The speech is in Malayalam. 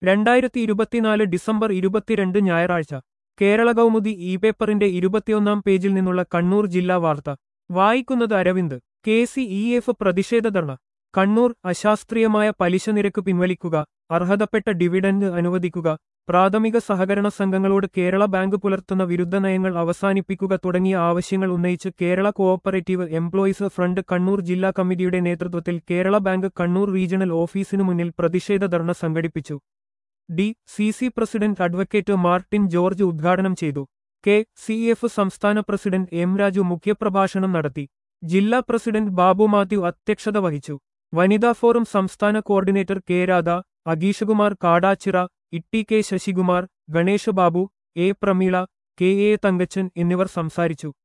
രണ്ടായിരത്തി ഇരുപത്തിനാല് ഡിസംബർ ഇരുപത്തിരണ്ട് ഞായറാഴ്ച കേരള കൗമുദി ഇ പേപ്പറിന്റെ ഇരുപത്തിയൊന്നാം പേജിൽ നിന്നുള്ള കണ്ണൂർ ജില്ലാ വാർത്ത വായിക്കുന്നത് Aravind K C E F പ്രതിഷേധ ധർണ കണ്ണൂർ അശാസ്ത്രീയമായ പലിശ നിരക്ക് പിൻവലിക്കുക അർഹതപ്പെട്ട ഡിവിഡൻഡ് അനുവദിക്കുക പ്രാഥമിക സഹകരണ സംഘങ്ങളോട് കേരള ബാങ്ക് പുലർത്തുന്ന വിരുദ്ധ നയങ്ങൾ അവസാനിപ്പിക്കുക തുടങ്ങിയ ആവശ്യങ്ങൾ ഉന്നയിച്ച് Kerala cooperative employees front Kannur ജില്ലാ കമ്മിറ്റിയുടെ നേതൃത്വത്തിൽ കേരള ബാങ്ക് കണ്ണൂർ റീജിയണൽ ഓഫീസിനു മുന്നിൽ പ്രതിഷേധ ധർണ സംഘടിപ്പിച്ചു D C C president advocate Martin George ഉദ്ഘാടനം ചെയ്തു കെ സി എഫ് സംസ്ഥാന പ്രസിഡന്റ് എം രാജു മുഖ്യപ്രഭാഷണം നടത്തി ജില്ലാ പ്രസിഡന്റ് ബാബു മാത്യു അധ്യക്ഷത വഹിച്ചു വനിതാ ഫോറം സംസ്ഥാന coordinator K Radha Ageeshakumar Kadachira Itty K Sasikumar Ganesha Babu A Prameela K A Thankachan എന്നിവർ സംസാരിച്ചു